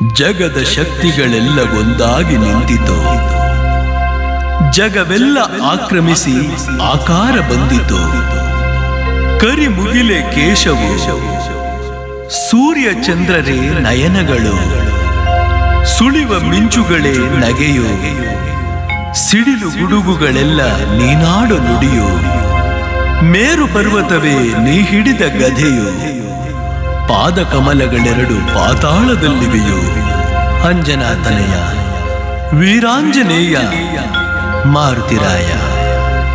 ಜಗದ ಶಕ್ತಿಗಳೆಲ್ಲ ಒಂದಾಗಿ ನಿಂತಿತು ಜಗವೆಲ್ಲ ಆಕ್ರಮಿಸಿ ಆಕಾರ ಬಂದಿತು ಕರಿಮುಗಿಲೆ ಕೇಶವು ಸೂರ್ಯ ಚಂದ್ರರೇ ನಯನಗಳು ಸುಳಿವ ಮಿಂಚುಗಳೇ ನಗೆಯು ಸಿಡಿಲು ಗುಡುಗುಗಳೆಲ್ಲ ನೀನಾಡು ನುಡಿಯು ಮೇರು ಪರ್ವತವೇ ನೀ ಹಿಡಿದ ಗದೆಯು ಪಾದ ಕಮಲಗಳೆರಡು ಪಾತಾಳದಲ್ಲಿವೆಯೋ ಅಂಜನಾತನಯ ವೀರಾಂಜನೇಯ ಮಾರುತಿರಾಯ